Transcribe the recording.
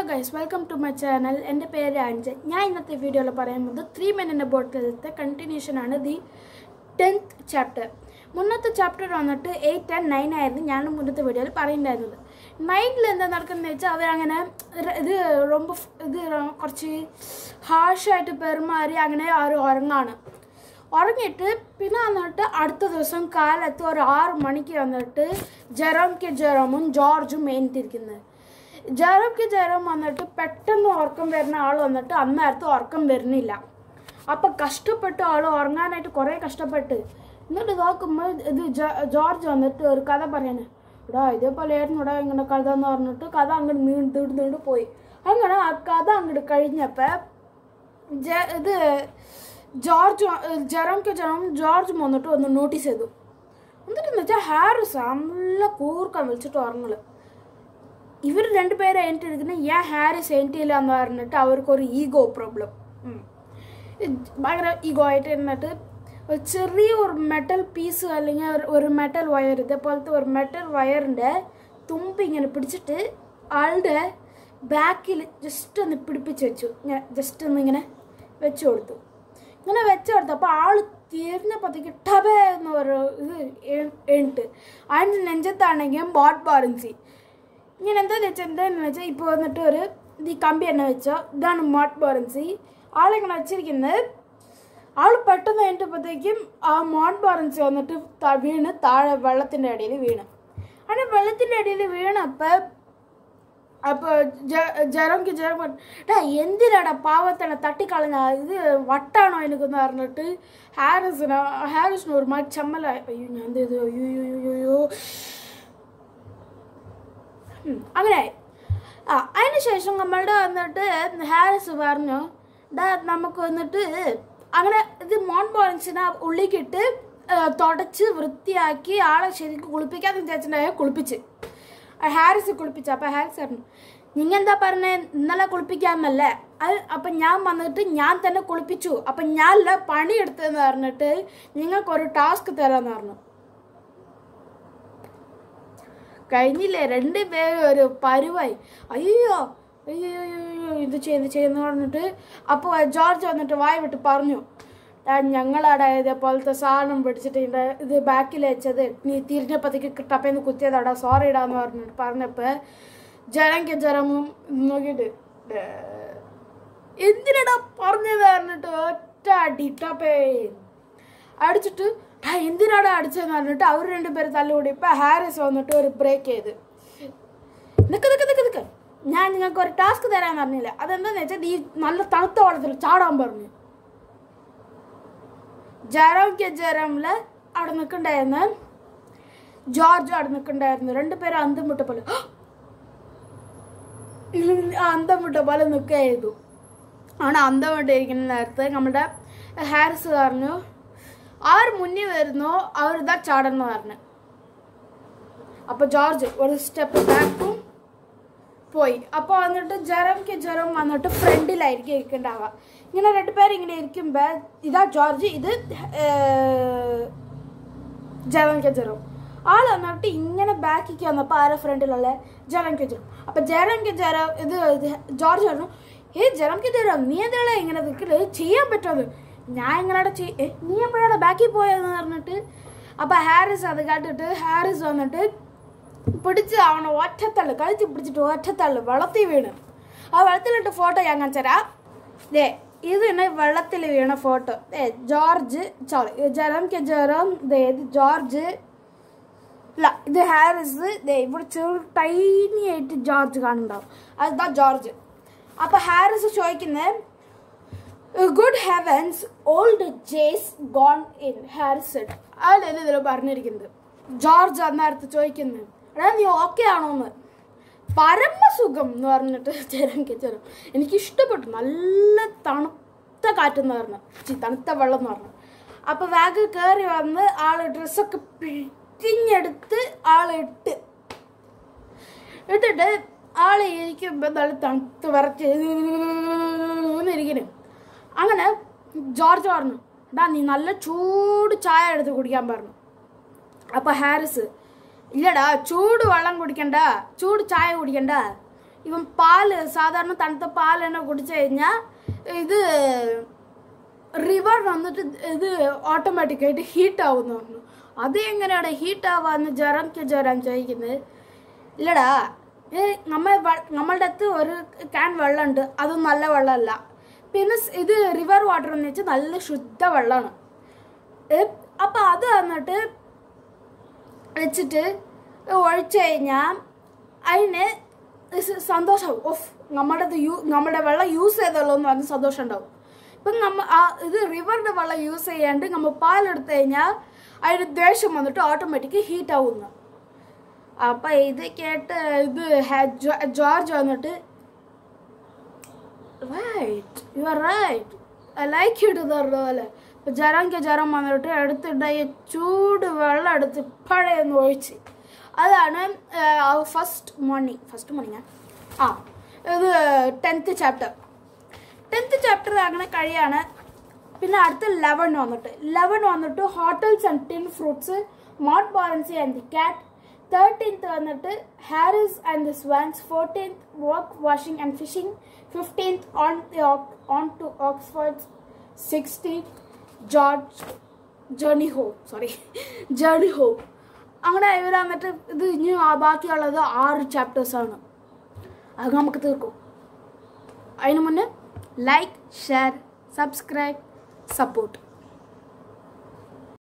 guys welcome to my channel എൻ്റെ പേര് അഞ്ച് ഞാൻ ഇന്നത്തെ വീഡിയോയിൽ പറയുന്നത് ത്രീ മെനിൻ്റെ ബോട്ടിലത്തെ കണ്ടിന്യൂഷൻ ആണ് ദി ടെൻത്ത് ചാപ്റ്റർ മുന്നത്തെ ചാപ്റ്റർ വന്നിട്ട് എയ്റ്റ് ആൻഡ് നയൻ ആയിരുന്നു ഞാൻ മുന്നത്തെ വീഡിയോയിൽ പറയുന്നുണ്ടായിരുന്നത് നയനിൽ എന്താ നടക്കുന്നത് വെച്ചാൽ അവരങ്ങനെ ര- ഇത് ரொம்ப ഫ്- ഇത് കുറച്ച് ഹാഷായിട്ട് പെരുമാറി അങ്ങനെ അവർ ഉറങ്ങാണ് ഉറങ്ങിയിട്ട് പിന്നെ വന്നിട്ട് അടുത്ത ദിവസം കാലത്ത് ഒരു ആറ് മണിക്ക് വന്നിട്ട് ജെറോം കെ ജെറോമും ജോർജും മേനിട്ടിരിക്കുന്നത് ജെറോം കെ ജെറോം വന്നിട്ട് പെട്ടെന്ന് ഉറക്കം വരുന്ന ആൾ വന്നിട്ട് അന്നേരത്ത് ഉറക്കം വരുന്നില്ല അപ്പം കഷ്ടപ്പെട്ട് ആൾ ഉറങ്ങാനായിട്ട് കുറേ കഷ്ടപ്പെട്ട് എന്നിട്ട് നോക്കുമ്പോൾ ഇത് ജോ- ജോർജ് വന്നിട്ട് ഒരു കഥ പറയാണ് ഇടാ ഇതേപോലെ ആയിരുന്നു ഇടാ ഇങ്ങനെ കഥ എന്ന് പറഞ്ഞിട്ട് കഥ അങ്ങോട്ട് നീണ്ട് നീണ്ട് നീണ്ട് പോയി അങ്ങനെ ആ കഥ അങ്ങോട്ട് കഴിഞ്ഞപ്പോൾ ജ- ഇത് ജോർജ് ജെറോംക്ക് ജെറോം ജോർജ് വന്നിട്ട് ഒന്ന് നോട്ടീസ് ചെയ്തു എന്നിട്ടെന്ന് വെച്ചാൽ ഹാരിസ് നല്ല കൂർക്കം വിളിച്ചിട്ട് ഉറങ്ങല് ഇവർ രണ്ടുപേരെ എൻറ്റ് എടുക്കുന്ന ഞാൻ ഹാരിസ് എൻറ്റ് ചെയ്യില്ല എന്ന് പറഞ്ഞിട്ട് അവർക്കൊരു ഈഗോ പ്രോബ്ലം ഭയങ്കര ഈഗോ ആയിട്ട് ഇരുന്നിട്ട് ഒരു ചെറിയ ഒരു മെറ്റൽ പീസ് അല്ലെങ്കിൽ ഒരു- ഒരു മെറ്റൽ വയർ ഇതേപോലത്തെ ഒരു മെറ്റൽ വയറിൻ്റെ തുമ്പ് ഇങ്ങനെ പിടിച്ചിട്ട് ആളുടെ ബാക്കിൽ ജസ്റ്റ് ഒന്ന് പിടിപ്പിച്ച് വെച്ചു ഞാൻ ജസ്റ്റ് ഒന്ന് ഇങ്ങനെ വെച്ച് കൊടുത്തു ഇങ്ങനെ വെച്ച് കൊടുത്തപ്പോൾ ആൾ തീർന്നപ്പോഴത്തേക്ക് ടബേ എന്ന് ഒരു ഇത് എണിട്ട് അതിൻ്റെ നെഞ്ചത്താണെങ്കിൽ ബോട്ട് ബാറൻസി ഇങ്ങനെ എന്താന്ന് വെച്ചാൽ എന്താന്ന് വെച്ചാൽ ഇപ്പോൾ വന്നിട്ട് ഒരു ഇത് ഈ കമ്പി എന്നെ വെച്ചോ ഇതാണ് മോട്ട് ബോറൻസി ആളിങ്ങനെ വെച്ചിരിക്കുന്നത് ആൾ പെട്ടെന്ന് കഴിഞ്ഞപ്പോഴത്തേക്കും ആ മോട്ട് ബോറൻസി വന്നിട്ട് ത- വീണ് താഴെ വെള്ളത്തിൻ്റെ അടിയിൽ വീണ് അങ്ങനെ വെള്ളത്തിൻ്റെ അടിയിൽ വീണപ്പോൾ അപ്പോൾ ജെറോക്ക് ജെറോ ഡാ എന്തിനാടാ പാവത്തിനെ തട്ടിക്കളഞ്ഞ ഇത് വട്ടാണോ എനിക്കെന്ന് പറഞ്ഞിട്ട് ഹാരിസിന് ഹാരിസിന് ഒരു മാറ്റി ചമ്മലായി അയ്യോ ഞാൻ എന്ത് ചെയ്തു അയ്യോ അയ്യോ അയ്യോ അയ്യോ ഉം, അങ്ങനെയായി ആ അതിന് ശേഷം നമ്മളുടെ വന്നിട്ട് ഹാരിസ് പറഞ്ഞു ഡാ നമുക്ക് വന്നിട്ട് അങ്ങനെ ഇത് മോൺ ബോളൻസിനെ ഉള്ളിക്കിട്ട് ആ, തുടച്ച് വൃത്തിയാക്കി ആളെ ശരിക്കും കുളിപ്പിക്കാന്ന് വിചാരിച്ചിട്ടുണ്ടായ കുളിപ്പിച്ച് ആ, ഹാരിസ് കുളിപ്പിച്ചു അപ്പം ഹാരിസ് പറഞ്ഞു നിങ്ങൾ എന്താ പറഞ്ഞേ ഇന്നലെ കുളിപ്പിക്കാമെന്നല്ലേ അത് അപ്പം ഞാൻ വന്നിട്ട് ഞാൻ തന്നെ കുളിപ്പിച്ചു അപ്പം ഞാനല്ല പണിയെടുത്തതെന്ന് പറഞ്ഞിട്ട് നിങ്ങൾക്കൊരു ടാസ്ക് തരാമെന്ന് പറഞ്ഞു കഴിഞ്ഞില്ലേ രണ്ട് പേരും ഒരു പരുവായി അയ്യോ അയ്യോ അയ്യോ, അയ്യോ ഇത് ചെയ്ത് ചെയ്യുന്നു പറഞ്ഞിട്ട് അപ്പോൾ ജോർജ് വന്നിട്ട് വായ വിട്ട് പറഞ്ഞു "ഡാ, ഞങ്ങളാടെ ഇതേപോലത്തെ സാധനം പിടിച്ചിട്ട് ഇതിൻ്റെ ഇത് ബാക്കിൽ വെച്ചത് നീ തിരിഞ്ഞപ്പോഴത്തേക്ക് കിട്ടപ്പേന്ന് കുത്തിയതാടാ സോറി ഇടാന്ന് പറഞ്ഞിട്ട് പറഞ്ഞപ്പോൾ ജനക്ക് ജനമും നോക്കിയിട്ട് "ഡേ, എന്തിനടാ പറഞ്ഞത് പറഞ്ഞിട്ട് ഒറ്റ അടി ടപ്പേ അടിച്ചിട്ട് "ആ, എന്തിനാടാ അടിച്ചതെന്ന് പറഞ്ഞിട്ട് അവർ രണ്ടുപേരും തല്ലുകൂടി ഇപ്പം ഹാരിസ് വന്നിട്ട് ഒരു ബ്രേക്ക് ചെയ്ത് നിക്ക് നിക്ക് നിക്ക് നിക്ക് ഞാൻ നിങ്ങൾക്ക് ഒരു ടാസ്ക് തരാൻ പറഞ്ഞില്ല അതെന്താന്ന് വെച്ചാൽ ഈ നല്ല തണുത്ത വെള്ളത്തിൽ ചാടാൻ പറഞ്ഞു ജയറാം കെ ജയറാമില് അവിടെ നിൽക്കണ്ടായിരുന്നു ജോർജ് അവിടെ നിൽക്കണ്ടായിരുന്നു രണ്ടുപേരും അന്തം വിട്ട പോലെ ആ അന്തം വിട്ട പോലെ നിൽക്കുകയായിരുന്നു ആണ് അന്തം വിട്ടിരിക്കുന്ന നേരത്ത് നമ്മുടെ ഹാരിസ് പറഞ്ഞു ആര് മുന്നിൽ വരുന്നോ അവരിതാ ചാടണം പറഞ്ഞു അപ്പൊ ജോർജ് ഒരു സ്റ്റെപ്പ് ബാക്കും പോയി അപ്പോൾ വന്നിട്ട് ജെറം കെ ജെറം വന്നിട്ട് ഫ്രണ്ടിലായിരിക്കും ഇരിക്കേണ്ടാവുക ഇങ്ങനെ രണ്ടുപേർ ഇങ്ങനെ ഇരിക്കുമ്പോൾ ഇതാ ജോർജ് ഇത് ജെറം കെ ജെറം ആൾ വന്നിട്ട് ഇങ്ങനെ ബാക്കിക്ക് വന്നപ്പോൾ ആരെ ഫ്രണ്ടിലുള്ള ജെറം കെ ജെറം അപ്പം ജെറം കെ ജെറം ഇത് ഇത് ജോർജ് പറഞ്ഞു ഏ ജെറം കെ ജെറം നീ എന്താണ് ഇങ്ങനെ നിൽക്കല് ചെയ്യാൻ പറ്റുമത് ഞാൻ ഇങ്ങനെ ചെയ് ഏ, നീ എപ്പോഴാണ് ബാക്കിൽ പോയതെന്ന് പറഞ്ഞിട്ട് അപ്പം ഹാരിസ് അത് കേട്ടിട്ട് ഹാരിസ് വന്നിട്ട് പിടിച്ച് അവനെ ഒറ്റത്തള്ളു കളിച്ച് പിടിച്ചിട്ട് ഒറ്റത്തള്ളു വെള്ളത്തിൽ വീണ് ആ വെള്ളത്തിലിട്ട് ഫോട്ടോ ഞാൻ കാണിച്ചുതരാം ദേ ഇതിന് വെള്ളത്തിൽ വീണ ഫോട്ടോ ഏ George sorry Jerome K Jerome ദേ ഇത് ജോർജ് ഇല്ല ഇത് ഹാരിസ് ദേ ഇവിടെ ചെറു ടൈനി ആയിട്ട് ജോർജ് കാണുന്നുണ്ടാവും അതുതാ ജോർജ് അപ്പൊ ഹാരിസ് ചോദിക്കുന്നത് good heavens old J's gone in Harris അതിൽ ഇതിൽ പറഞ്ഞിരിക്കുന്നത് ജോർജ് അന്നേരത്ത് ചോദിക്കുന്നത് എടാ നീ ഓക്കെ ആണോന്ന് പരമസുഖം എന്ന് പറഞ്ഞിട്ട് ചേരാൻ ചേരും എനിക്ക് ഇഷ്ടപ്പെട്ടു നല്ല തണുത്ത കാറ്റെന്ന് പറഞ്ഞു ചി തണുത്ത വെള്ളം എന്ന് പറഞ്ഞു അപ്പൊ വാഗ് കയറി വന്ന് ആള് ഡ്രസ്സൊക്കെ പിഴിഞ്ഞെടുത്ത് ആള് ഇട്ട് ഇട്ടിട്ട് ആള് ഇരിക്കുമ്പോൾ നല്ല തണുത്ത് വിറച്ച് ഇരിക്കുന്നു അങ്ങനെ ജോർജ് പറഞ്ഞു ഡാ നീ നല്ല ചൂട് ചായ എടുത്ത് കുടിക്കാൻ പറഞ്ഞു അപ്പൊ ഹാരിസ് ഇല്ലടാ ചൂട് വെള്ളം കുടിക്കണ്ട ചൂട് ചായ കുടിക്കണ്ട ഇവൻ പാല് സാധാരണ തണുത്ത പാൽ തന്നെ കുടിച്ചു കഴിഞ്ഞാൽ ഇത് റിവർ വന്നിട്ട് ഇത് ഓട്ടോമാറ്റിക്കായിട്ട് ഹീറ്റ് ആവുമെന്ന് പറഞ്ഞു അത് എങ്ങനെയാണ് ഹീറ്റ് ആവാന്ന് ജറംക്ക് ജറാൻ ചോദിക്കുന്നത് ഇല്ലടാ ഇത് നമ്മ വ- നമ്മളുടെ അടുത്ത് ഒരു ക്യാൻ വെള്ളമുണ്ട് അത് നല്ല വെള്ളമല്ല പിന്നെ സ് ഇത് റിവർ വാട്ടർ എന്ന് വെച്ചാൽ നല്ല ശുദ്ധ വെള്ളമാണ് അപ്പം അത് വന്നിട്ട് വെച്ചിട്ട് ഒഴിച്ചു കഴിഞ്ഞാൽ അതിന് സ് സന്തോഷമാവും ഓഫ് നമ്മുടെ യൂ നമ്മുടെ വെള്ളം യൂസ് ചെയ്തല്ലോ എന്ന് പറഞ്ഞ് സന്തോഷം ഉണ്ടാവും ഇപ്പം നമ്മ ആ ഇത് റിവറിൻ്റെ വെള്ളം യൂസ് ചെയ്യാണ്ട് നമ്മൾ പാലെടുത്ത് കഴിഞ്ഞാൽ അതിന് ദേഷ്യം വന്നിട്ട് ഓട്ടോമാറ്റിക് ഹീറ്റ് ആവുന്നു അപ്പം ഇത് കേട്ട് ഇത് ഹെ- ജോ- ജോർജ് വന്നിട്ട് right you are right I like ഇട്ട് പറഞ്ഞ പോലെ ഇപ്പം ജറംക്ക് ജറം വന്നിട്ട് എടുത്തിട്ട് ഈ ചൂട് വെള്ളം എടുത്ത് പഴയൊന്ന് ഒഴിച്ച് അതാണ് ഫസ്റ്റ് മോർണിംഗ് ഫസ്റ്റ് മോർണിംഗ് ആ ഇത് ടെൻത്ത് ചാപ്റ്റർ ടെൻത്ത് ചാപ്റ്റർ അങ്ങനെ കഴിയാണ് പിന്നെ അടുത്ത ലെവൻ വന്നിട്ട് ലെവൻ വന്നിട്ട് ഹോട്ടൽസ് ആൻഡ് ടിൻ ഫ്രൂട്ട്സ് മോട്ട് ബാലൻസി ആൻഡ് ദി കാറ്റ് തേർട്ടീൻത്ത് വന്നിട്ട് Harris and the swans fourteenth work washing and fishing fifteenth on on to Oxford sixteenth George journey home sorry journey home അങ്ങനെ ഇവർ വന്നിട്ട് ഇത് ഇനി ആ ബാക്കിയുള്ളത് ആറ് ചാപ്റ്റേഴ്സാണ് അത് നമുക്ക് തീർക്കും അതിന് മുന്നേ ലൈക്ക് ഷെയർ സബ്സ്ക്രൈബ് സപ്പോർട്ട്